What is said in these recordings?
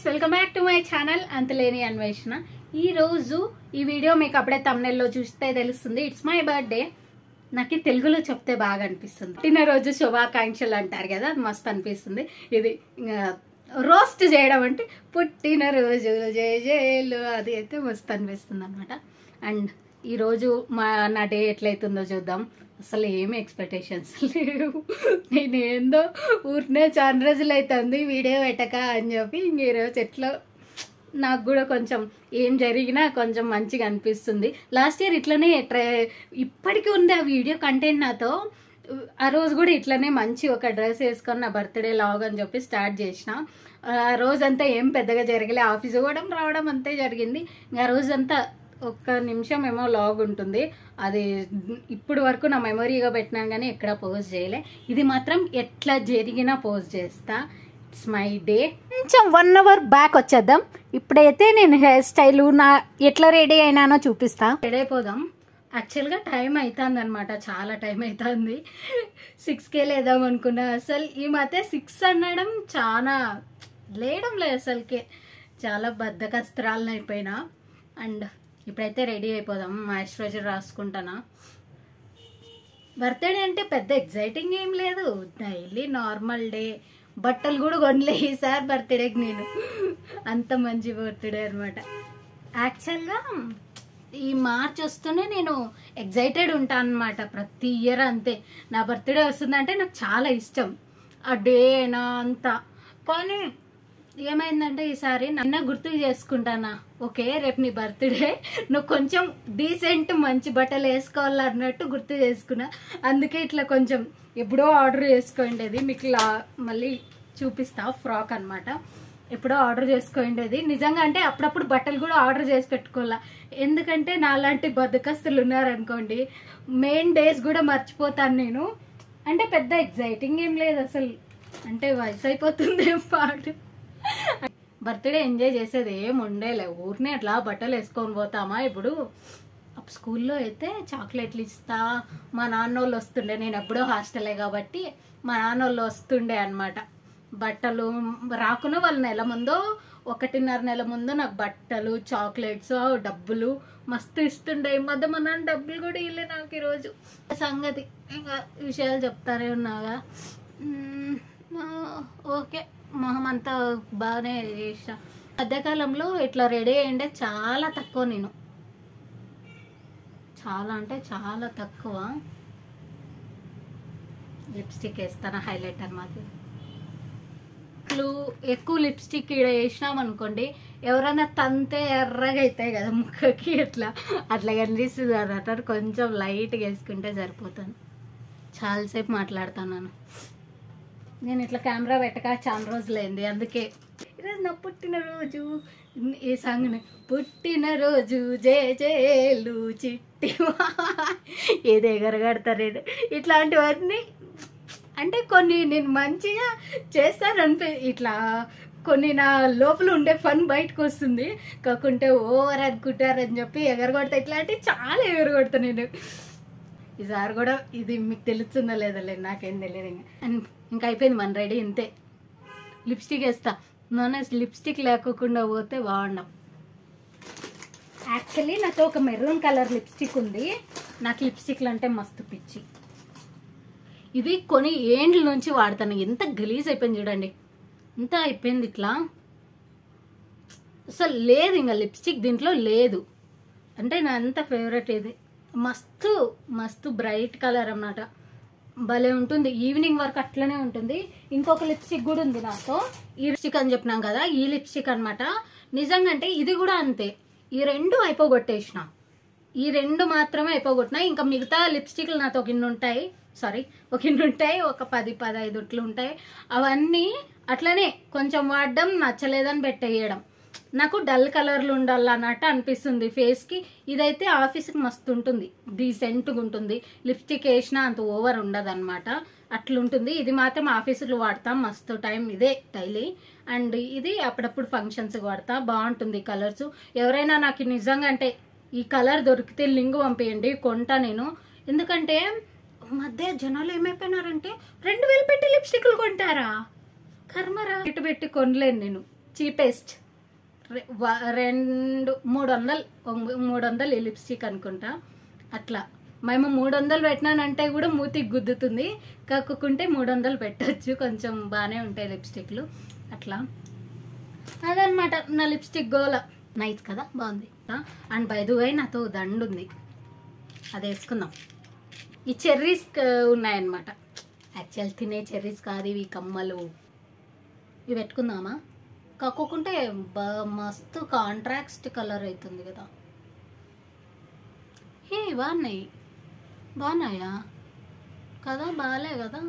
Guys welcome back to my channel అంతలేని అన్వేషణ ఈ రోజు ఈ వీడియో మీకు అప్పుడే తమిళలో చూస్తే తెలుస్తుంది ఇట్స్ మై బర్త్డే నాకు ఈ తెలుగులో చెప్తే బాగా అనిపిస్తుంది పుట్టినరోజు శుభాకాంక్షలు అంటారు కదా అది మస్తు అనిపిస్తుంది ఇది రోస్ట్ చేయడం అంటే పుట్టినరోజు జయ జయలు అది అయితే మస్తు అనిపిస్తుంది అనమాట అండ్ ఈరోజు మా నా డే ఎట్లయితుందో చూద్దాం అసలు ఏమి ఎక్స్పెక్టేషన్స్ లేవు నేను ఏందో ఊరినే చాలా రోజులు అవుతుంది వీడియో పెట్టక అని చెప్పి ఇంక ఈరోజు ఎట్లా నాకు కూడా కొంచెం ఏం జరిగినా కొంచెం మంచిగా అనిపిస్తుంది లాస్ట్ ఇయర్ ఇట్లనే ట్రై ఇప్పటికీ ఉంది ఆ వీడియో కంటెంట్ నాతో ఆ రోజు కూడా ఇట్లనే మంచి ఒక డ్రెస్ వేసుకొని నా బర్త్డే లాగ్ అని చెప్పి స్టార్ట్ చేసిన ఆ రోజంతా ఏం పెద్దగా జరగలే ఆఫీస్ పోవడం రావడం అంతే జరిగింది ఇంకా ఆ రోజంతా ఒక్క నిమిషం ఏమో లాగ్ ఉంటుంది అది ఇప్పుడు వరకు నా మెమరీగా పెట్టినాను కానీ ఎక్కడ పోస్ట్ చేయలే ఇది మాత్రం ఎట్లా జరిగినా పోస్ట్ చేస్తా ఇట్స్ మై డే కొంచెం వన్ అవర్ బ్యాక్ వచ్చేద్దాం ఇప్పుడైతే నేను హెయిర్ స్టైల్ నా ఎట్లా రెడీ అయినానో చూపిస్తా రెడీ అయిపోదాం యాక్చువల్గా టైం అవుతుంది అనమాట చాలా టైం అవుతుంది సిక్స్కే లేదాం అనుకున్నా అసలు ఈ మధ్య సిక్స్ అనడం చాలా లేయడం లేదు అసలుకే చాలా బద్దకస్త్రాలను అయిపోయినా అండ్ ఇప్పుడైతే రెడీ అయిపోదాం మాయిశ్చరైజర్ రాసుకుంటానా బర్త్డే అంటే పెద్ద ఎగ్జైటింగ్ ఏం లేదు డైలీ నార్మల్ డే బట్టలు కూడా కొనలే ఈసారి బర్త్డేకి నేను అంత మంచి బర్త్డే అనమాట యాక్చువల్గా ఈ మార్చ్ వస్తూనే నేను ఎగ్జైటెడ్ ఉంటాను అనమాట ప్రతి ఇయర్ అంతే నా బర్త్డే వస్తుందంటే నాకు చాలా ఇష్టం ఆ డే అయినా అంతా కానీ ఏమైందంటే ఈసారి నన్న గుర్తుకు చేసుకుంటానా ఓకే రేపు నీ బర్త్డే నువ్వు కొంచెం డీసెంట్ మంచి బట్టలు వేసుకోవాలి అన్నట్టు గుర్తు చేసుకున్నా అందుకే ఇట్లా కొంచెం ఎప్పుడో ఆర్డర్ చేసుకోండేది మీకు లా మళ్ళీ చూపిస్తా ఫ్రాక్ అనమాట ఎప్పుడో ఆర్డర్ చేసుకోండేది నిజంగా అంటే అప్పుడప్పుడు బట్టలు కూడా ఆర్డర్ చేసి పెట్టుకోవాలా ఎందుకంటే నాలాంటి బద్దకస్తులు ఉన్నారనుకోండి మెయిన్ డేస్ కూడా మర్చిపోతాను నేను అంటే పెద్ద ఎగ్జైటింగ్ ఏం లేదు అసలు అంటే వయసు అయిపోతుంది ఏం పాటు బర్త్డే ఎంజాయ్ చేసేది ఏం ఉండేలే ఊరినే అట్లా బట్టలు వేసుకొని పోతామా ఇప్పుడు అప్పుడు స్కూల్లో అయితే చాక్లెట్లు ఇస్తా మా నాన్న వాళ్ళు వస్తుండే నేను ఎప్పుడో హాస్టలే కాబట్టి మా నాన్న వాళ్ళు వస్తుండే అనమాట బట్టలు రాకున్నా వాళ్ళ నెల ముందో ఒకటిన్నర నెల ముందు నాకు బట్టలు చాక్లెట్స్ డబ్బులు మస్తు ఇస్తుండే ఈ మధ్య మా నాన్న డబ్బులు కూడా ఇల్లే నాకు ఈరోజు సంగతి ఇంకా విషయాలు చెప్తానే ఉన్నాగా మ్మ్, ఆ, ఓకే మొహం అంతా బాగానే చేసిన మధ్యకాలంలో ఇట్లా రెడీ అయ్యిండే చాలా తక్కువ నేను చాలా అంటే చాలా తక్కువ లిప్స్టిక్ వేస్తాను హైలైటర్ మాది క్లూ ఎక్కువ లిప్స్టిక్ ఇక్కడ వేసినాం అనుకోండి ఎవరైనా తంతే ఎర్రగా అవుతాయి కదా ముక్కకి అట్లా అట్లా కనిపిస్తుంది అన్నట్టు కొంచెం లైట్గా వేసుకుంటే సరిపోతుంది చాలాసేపు మాట్లాడుతున్నాను నేను ఇట్లా కెమెరా పెట్టక చాలా రోజులైంది అందుకే ఈరోజు నా పుట్టినరోజు ఈ సాంగ్ని పుట్టినరోజు జయ జయలు చిట్టి ఏదో ఎగరగడతారు ఇట్లాంటివన్నీ అంటే కొన్ని నేను మంచిగా చేస్తాననిపి ఇట్లా కొన్ని నా లోపల ఉండే ఫన్ బయటకు వస్తుంది కాకుంటే ఓవర్ అనుకుంటారని చెప్పి ఎగరగొడతా ఇట్లాంటివి చాలా ఎగరగొడతా నేను ఈసారి కూడా ఇది మీకు తెలుస్తుందో లేదో లేదు నాకేం తెలియదు ఇంకా అండ్ ఇంకా అయిపోయింది మన రెడీ ఇంతే లిప్స్టిక్ వేస్తా నన్ను లిప్స్టిక్ లేకోకుండా పోతే బాగుండం యాక్చువల్లీ నాతో ఒక మెరూన్ కలర్ లిప్స్టిక్ ఉంది నాకు లిప్స్టిక్లు అంటే మస్తు పిచ్చి ఇది కొని ఏండ్ల నుంచి వాడతాను ఎంత గలీజ్ అయిపోయింది చూడండి ఎంత అయిపోయింది ఇట్లా అసలు లేదు ఇంకా లిప్స్టిక్ దీంట్లో లేదు అంటే నా అంత ఫేవరెట్ ఇది మస్తు మస్తు బ్రైట్ కలర్ అన్నమాట భలే ఉంటుంది ఈవినింగ్ వరకు అట్లనే ఉంటుంది ఇంకొక లిప్స్టిక్ కూడా ఉంది నాతో ఈ లిప్స్టిక్ అని చెప్పినాం కదా ఈ లిప్స్టిక్ అనమాట నిజంగా అంటే ఇది కూడా అంతే ఈ రెండు అయిపోగొట్టేసిన ఈ రెండు మాత్రమే అయిపోగొట్టినా ఇంకా మిగతా లిప్స్టిక్లు నాతో ఒక ఇన్ని ఉంటాయి సారీ ఒక ఇన్ని ఉంటాయి ఒక పది పదహైదు ఇట్లు ఉంటాయి అవన్నీ అట్లనే కొంచెం వాడడం నచ్చలేదని పెట్టేయడం నాకు డల్ కలర్లు ఉండాలన్నట్టు అనిపిస్తుంది ఫేస్కి ఇదైతే ఆఫీస్కి మస్తు ఉంటుంది డీసెంట్గా ఉంటుంది లిప్స్టిక్ వేసినా అంత ఓవర్ ఉండదు అనమాట అట్లుంటుంది ఇది మాత్రం ఆఫీసులో వాడతాం మస్తు టైం ఇదే డైలీ అండ్ ఇది అప్పుడప్పుడు ఫంక్షన్స్కి వాడతా బాగుంటుంది కలర్స్ ఎవరైనా నాకు నిజంగా అంటే ఈ కలర్ దొరికితే లింక్ పంపేయండి కొంటా నేను ఎందుకంటే మధ్య జనాలు ఏమైపోయినారంటే రెండు వేలు పెట్టి లిప్స్టిక్లు కొంటారా కర్మరా ఇటు పెట్టి కొనలేను నేను చీపెస్ట్ రెండు మూడు వందలు మూడు వందలు ఈ లిప్స్టిక్ అనుకుంటా అట్లా మేము మూడు వందలు పెట్టినానంటే కూడా మూతికి గుద్దుతుంది కాకుంటే మూడు వందలు పెట్టచ్చు కొంచెం బాగానే ఉంటాయి లిప్స్టిక్లు అట్లా అదనమాట నా లిప్స్టిక్ గోల నైస్ కదా బాగుంది అండ్ బై ది వే నాతో దండు ఉంది అది వేసుకుందాం ఈ చెర్రీస్ ఉన్నాయన్నమాట యాక్చువల్ తినే చెర్రీస్ కాదు ఇవి కమ్మలు ఇవి పెట్టుకుందామా కాకోకుంటే బ- మస్తు కాంట్రాక్స్ట్ కలర్ అవుతుంది కదా హే బాగున్నాయి బాగున్నాయా కదా బాగాలే కదా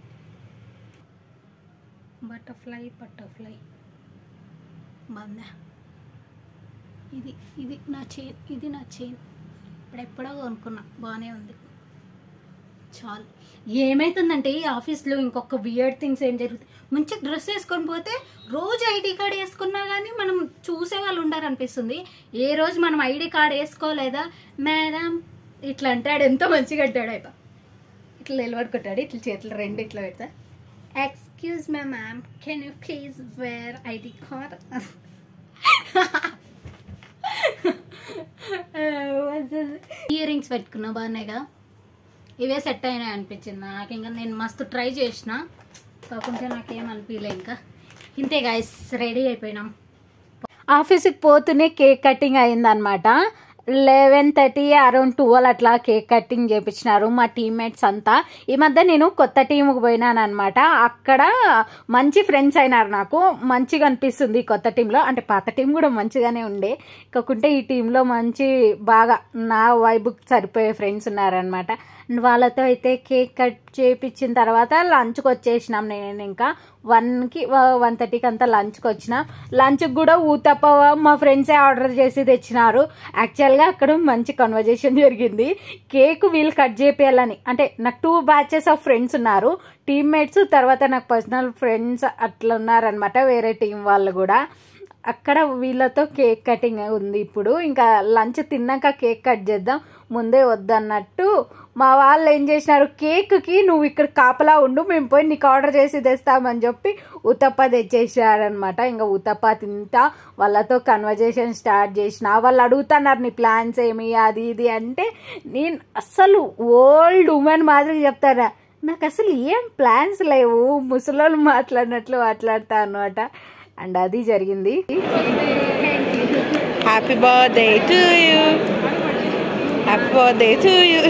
బటర్ఫ్లై బటర్ఫ్లై బాగుందా ఇది ఇది నా చైన్ ఇది నా చైన్ ఇప్పుడు ఎప్పుడో కొనుక్కున్నా బాగానే ఉంది చాలు ఏమైతుందంటే ఈ ఆఫీస్లో ఇంకొక వియర్డ్ థింగ్స్ ఏం జరుగుతుంది మంచి డ్రెస్ వేసుకొని పోతే రోజు ఐడి కార్డ్ వేసుకున్నా కానీ మనం చూసే వాళ్ళు ఉండరు అనిపిస్తుంది ఏ రోజు మనం ఐడి కార్డ్ వేసుకోలేదా మేడం ఇట్లా అంటాడు ఎంతో మంచిగా అంటాడు అయిపో ఇట్లా నిలబడుకుంటాడు ఇట్లా చేతులు రెండు ఇట్లా పెడతా excuse my ma'am can you please wear ID card earrings పెట్టుకున్నా బాగున్నాయి కదా ఇవే సెట్ అయినాయి అనిపించింది నాకు ఇంకా నేను మస్తు ట్రై చేసిన కాకుంటే నాకేం అనిపించలే ఇంకా ఇంతే గాయస్ రెడీ అయిపోయినాం ఆఫీస్కి పోతూనే కేక్ కటింగ్ అయిందనమాట లెవెన్ థర్టీ అరౌండ్ ట్వెల్వ్ అట్లా కేక్ కటింగ్ చేపించినారు మా టీమ్మేట్స్ అంతా ఈ మధ్య నేను కొత్త టీంకి పోయినాను అనమాట అక్కడ మంచి ఫ్రెండ్స్ అయినారు నాకు మంచిగా అనిపిస్తుంది ఈ కొత్త టీంలో అంటే పాత టీం కూడా మంచిగానే ఉండే కాకుంటే ఈ టీంలో మంచి బాగా నా వైబుకి సరిపోయే ఫ్రెండ్స్ ఉన్నారనమాట వాళ్ళతో అయితే కేక్ కట్ చేపించిన తర్వాత లంచ్కి వచ్చేసినాం నేను ఇంకా వన్కి వన్ థర్టీకి అంతా లంచ్కి వచ్చినాం లంచ్కి కూడా ఊతప్ప మా ఫ్రెండ్సే ఆర్డర్ చేసి తెచ్చినారు యాక్చువల్గా అక్కడ మంచి కన్వర్జేషన్ జరిగింది కేక్ వీళ్ళు కట్ చేపియాలని అంటే నాకు టూ బ్యాచెస్ ఆఫ్ ఫ్రెండ్స్ ఉన్నారు టీమ్మేట్స్ తర్వాత నాకు పర్సనల్ ఫ్రెండ్స్ అట్లా ఉన్నారనమాట వేరే టీం వాళ్ళు కూడా అక్కడ వీళ్ళతో కేక్ కటింగ్ ఉంది ఇప్పుడు ఇంకా లంచ్ తిన్నాక కేక్ కట్ చేద్దాం ముందే వద్దన్నట్టు మా వాళ్ళు ఏం చేసినారు కేక్కి నువ్వు ఇక్కడ కాపలా ఉండు మేము పోయి నీకు ఆర్డర్ చేసి తెస్తామని చెప్పి ఉతప్ప తెచ్చేసారనమాట ఇంకా ఉతప్ప తింటా వాళ్ళతో కన్వర్జేషన్ స్టార్ట్ చేసిన వాళ్ళు అడుగుతున్నారు నీ ప్లాన్స్ ఏమి అది ఇది అంటే నేను అస్సలు ఓల్డ్ ఉమెన్ మాదిరి చెప్తారా నాకు అసలు ఏం ప్లాన్స్ లేవు ముసలోళ్ళు మాట్లాడినట్లు మాట్లాడతా అనమాట అండ్ అది జరిగింది Happy birthday to you. Happy birthday to you.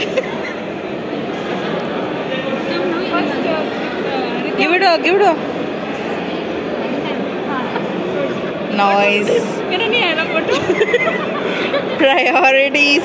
give it up, give it up. Noise. Priorities.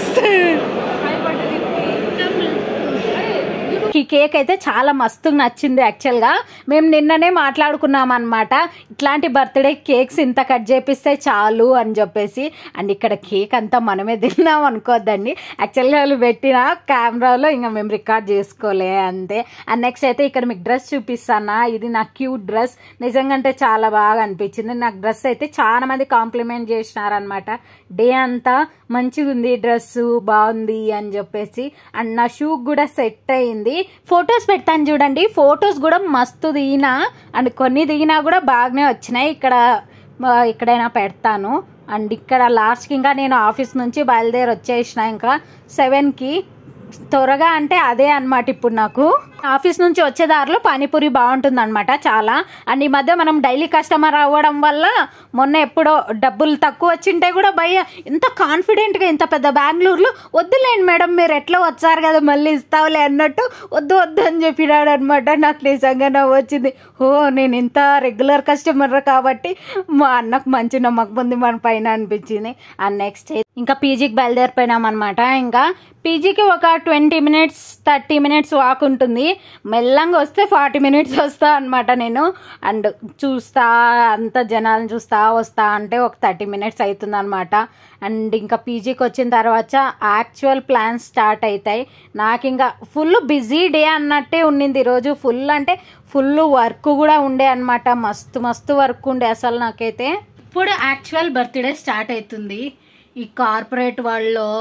ఈ కేక్ అయితే చాలా మస్తు నచ్చింది యాక్చువల్గా మేము నిన్ననే మాట్లాడుకున్నాం అనమాట ఇట్లాంటి బర్త్డే కేక్స్ ఇంత కట్ చేపిస్తే చాలు అని చెప్పేసి అండ్ ఇక్కడ కేక్ అంతా మనమే తిన్నాం అనుకోద్దండి యాక్చువల్గా వాళ్ళు పెట్టిన కెమెరాలో ఇంకా మేము రికార్డ్ చేసుకోలే అంతే అండ్ నెక్స్ట్ అయితే ఇక్కడ మీకు డ్రెస్ చూపిస్తానా ఇది నా క్యూట్ డ్రెస్ నిజంగా అంటే చాలా బాగా అనిపించింది నాకు డ్రెస్ అయితే చాలా మంది కాంప్లిమెంట్ చేసినారనమాట డే అంతా మంచిగా ఉంది డ్రెస్ బాగుంది అని చెప్పేసి అండ్ నా షూ కూడా సెట్ అయింది ఫొటోస్ పెడతాను చూడండి ఫొటోస్ కూడా మస్తు దిగినా అండ్ కొన్ని దిగినా కూడా బాగానే వచ్చినాయి ఇక్కడ ఆ, ఎక్కడైనా పెడతాను అండ్ ఇక్కడ లాస్ట్కి ఇంకా నేను ఆఫీస్ నుంచి బయలుదేరి వచ్చేసిన ఇంకా సెవెన్కి త్వరగా అంటే అదే అన్నమాట ఇప్పుడు నాకు ఆఫీస్ నుంచి వచ్చే దారిలో పానీపూరి బాగుంటుంది అనమాట చాలా అండ్ ఈ మధ్య మనం డైలీ కస్టమర్ అవ్వడం వల్ల మొన్న ఎప్పుడో డబ్బులు తక్కువ వచ్చింటే కూడా భయ్య ఇంత కాన్ఫిడెంట్గా ఇంత పెద్ద బెంగళూరులో వద్దులేండి మేడం మీరు ఎట్లా వచ్చారు కదా మళ్ళీ ఇస్తావులే అన్నట్టు వద్దు వద్దు అని చెప్పినాడు అనమాట నాకు నిజంగా నవ్వు వచ్చింది ఓ నేను ఇంత రెగ్యులర్ కస్టమర్ కాబట్టి మా అన్నకు మంచి నమ్మకం ఉంది మన పైన అనిపించింది అండ్ నెక్స్ట్ ఇంకా పీజీకి బయలుదేరిపోయినాం అనమాట ఇంకా పీజీకి ఒక twenty minutes thirty minutes walk ఉంటుంది మెల్లంగా వస్తే ఫార్టీ మినిట్స్ వస్తా అనమాట నేను అండ్ చూస్తా అంత జనాలను చూస్తా వస్తా అంటే ఒక థర్టీ మినిట్స్ అవుతుంది అనమాట అండ్ ఇంకా పీజీకి వచ్చిన తర్వాత యాక్చువల్ ప్లాన్స్ స్టార్ట్ అవుతాయి నాకు ఇంకా ఫుల్ బిజీ డే అన్నట్టే ఉండింది ఈరోజు ఫుల్ అంటే ఫుల్ వర్క్ కూడా ఉండే అనమాట మస్తు మస్తు వర్క్ ఉండే అసలు నాకైతే ఇప్పుడు యాక్చువల్ బర్త్డే స్టార్ట్ అవుతుంది ఈ కార్పొరేట్ వాళ్ళు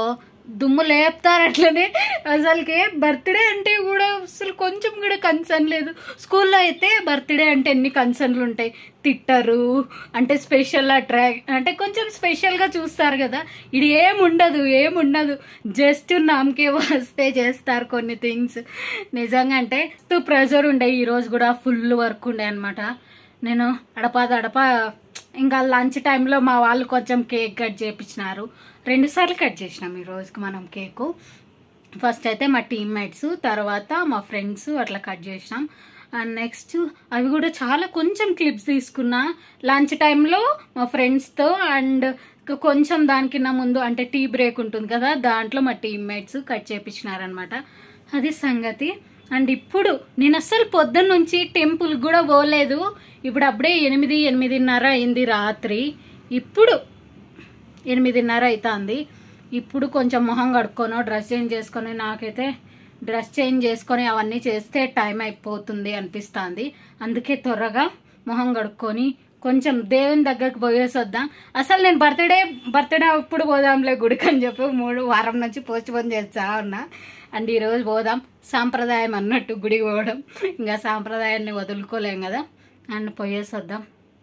దుమ్ము లేపుతారు అట్లనే అసలుకి బర్త్డే అంటే కూడా అసలు కొంచెం కూడా కన్సర్న్ లేదు స్కూల్లో అయితే బర్త్డే అంటే ఎన్ని కన్సర్న్లు ఉంటాయి తిట్టరు అంటే స్పెషల్ అట్రాక్ అంటే కొంచెం స్పెషల్గా చూస్తారు కదా ఇది ఏం ఉండదు ఏం ఉండదు జస్ట్ నామకే వస్తే చేస్తారు కొన్ని థింగ్స్ నిజంగా అంటే తూ ప్రెషర్ ఉండే ఈరోజు కూడా ఫుల్ వర్క్ ఉండే అనమాట నేను అడపా దడప ఇంకా లంచ్ టైంలో మా వాళ్ళు కొంచెం కేక్ కట్ చేయించినారు రెండు సార్లు కట్ చేసినాం ఈ రోజుకి మనం కేకు ఫస్ట్ అయితే మా టీమ్మేట్స్ తర్వాత మా ఫ్రెండ్స్ అట్లా కట్ చేసినాం అండ్ నెక్స్ట్ అవి కూడా చాలా కొంచెం క్లిప్స్ తీసుకున్నా లంచ్ టైంలో మా ఫ్రెండ్స్తో అండ్ కొంచెం దానికిన్న ముందు అంటే టీ బ్రేక్ ఉంటుంది కదా దాంట్లో మా టీమ్మేట్స్ కట్ చేయించినారనమాట అది సంగతి అండ్ ఇప్పుడు నేను అస్సలు పొద్దున్న నుంచి టెంపుల్ కూడా పోలేదు ఇప్పుడు అప్పుడే ఎనిమిది ఎనిమిదిన్నర అయింది రాత్రి ఇప్పుడు ఎనిమిదిన్నర అవుతుంది ఇప్పుడు కొంచెం మొహం కడుక్కొని డ్రెస్ చేంజ్ చేసుకొని నాకైతే డ్రెస్ చేంజ్ చేసుకొని అవన్నీ చేస్తే టైం అయిపోతుంది అనిపిస్తుంది అందుకే త్వరగా మొహం కడుక్కొని కొంచెం దేవుని దగ్గరకు పోయేసి వద్దాం అసలు నేను బర్త్డే బర్త్డే అప్పుడు పోదాంలే గుడికి అని చెప్పి మూడు వారం నుంచి పోస్ట్ పోన్ చేస్తా ఉన్నా అండ్ ఈరోజు పోదాం సాంప్రదాయం అన్నట్టు గుడికి పోవడం ఇంకా సాంప్రదాయాన్ని వదులుకోలేం కదా అండ్ పోయేసి వద్దాం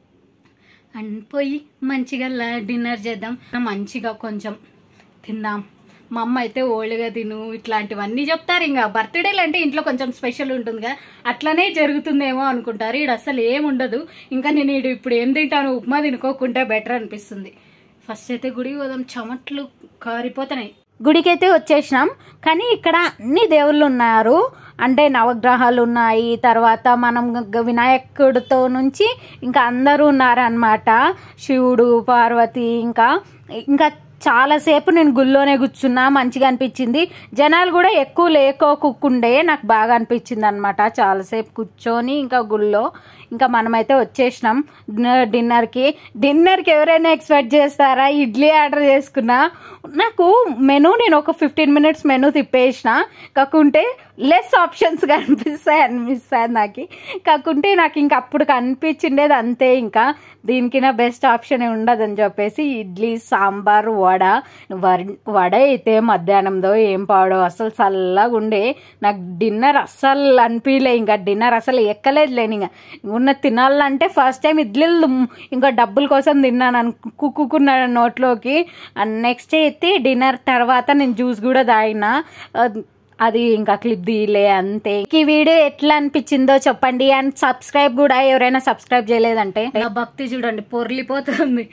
అండ్ పోయి మంచిగా డిన్నర్ చేద్దాం మంచిగా కొంచెం తిందాం మా అమ్మ అయితే ఓళ్ళుగా తిను ఇట్లాంటివన్నీ చెప్తారు ఇంకా బర్త్డేలు అంటే ఇంట్లో కొంచెం స్పెషల్ ఉంటుంది కదా అట్లనే జరుగుతుందేమో అనుకుంటారు ఈడు అసలు ఏం ఉండదు ఇంకా నేను ఈడు ఇప్పుడు ఏం తింటాను ఉప్మా తినుకోకుంటే బెటర్ అనిపిస్తుంది ఫస్ట్ అయితే గుడికి పోదాం చెమట్లు కారిపోతున్నాయి గుడికి అయితే వచ్చేసినాం కానీ ఇక్కడ అన్ని దేవుళ్ళు ఉన్నారు అంటే నవగ్రహాలు ఉన్నాయి తర్వాత మనం గ- వినాయకుడితో నుంచి ఇంకా అందరూ ఉన్నారనమాట శివుడు పార్వతి ఇంకా ఇంకా చాలాసేపు నేను గుళ్ళోనే కూర్చున్నా మంచిగా అనిపించింది జనాలు కూడా ఎక్కువ లేకోకుండే నాకు బాగా అనిపించింది అనమాట చాలాసేపు కూర్చొని ఇంకా గుళ్ళో ఇంకా మనమైతే వచ్చేసినాం డిన్నర్ డిన్నర్కి డిన్నర్కి ఎవరైనా ఎక్స్పెక్ట్ చేస్తారా ఇడ్లీ ఆర్డర్ చేసుకున్నా నాకు మెనూ నేను ఒక ఫిఫ్టీన్ మినిట్స్ మెనూ తిప్పేసిన కాకుంటే లెస్ ఆప్షన్స్ కనిపిస్తాయి అనిపిస్తాయి నాకు కాకుంటే నాకు ఇంకా అప్పుడు కనిపించిండేది అంతే ఇంకా దీనికి నా బెస్ట్ ఆప్షన్ ఉండదని చెప్పేసి ఇడ్లీ సాంబార్ వడ వర్- వడ అయితే మధ్యాహ్నందో ఏం పాడో అసలు చల్లగా ఉండే నాకు డిన్నర్ అస్సలు అనిపించలే ఇంకా డిన్నర్ అసలు ఎక్కలేదు లేని ఇంకా ఉన్న తినాలంటే ఫస్ట్ టైం ఇడ్లీలు ఇంకా డబ్బుల కోసం తిన్నాను అను కుక్కుకున్న నోట్లోకి అండ్ నెక్స్ట్ అయితే డిన్నర్ తర్వాత నేను జ్యూస్ కూడా తాగిన అద్- అది ఇంకా క్లిప్ తీయలే అంతే ఈ వీడియో ఎట్లా అనిపించిందో చెప్పండి అండ్ సబ్స్క్రైబ్ కూడా ఎవరైనా సబ్స్క్రైబ్ చేయలేదంటే నా భక్తి చూడండి పొర్లిపోతుంది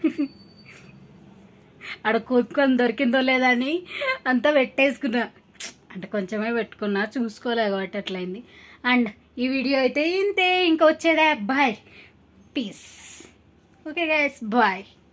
ఆడ కూర్చుకొని దొరికిందో లేదని అంతా పెట్టేసుకున్నా అంటే కొంచెమే పెట్టుకున్నా చూసుకోలే కాబట్టి అట్లయింది అండ్ ఈ వీడియో అయితే ఇంతే ఇంకా వచ్చేదే bye peace okay guys bye